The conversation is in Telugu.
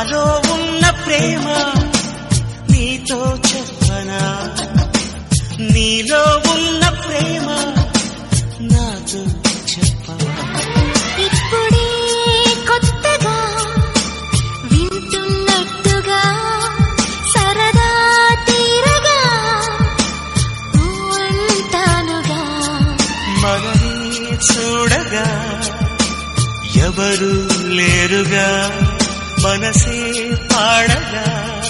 నాలో ఉన్న ప్రేమ నీతో చెప్పనా నీలో ఉన్న ప్రేమ నాతో చెప్పవా ఇప్పుడే కొత్తగా వింటున్నట్టుగా సరదా తీరగా ఊ అంటానుగా మనని చూడగా ఎవరు లేరుగా మనసే పాడగా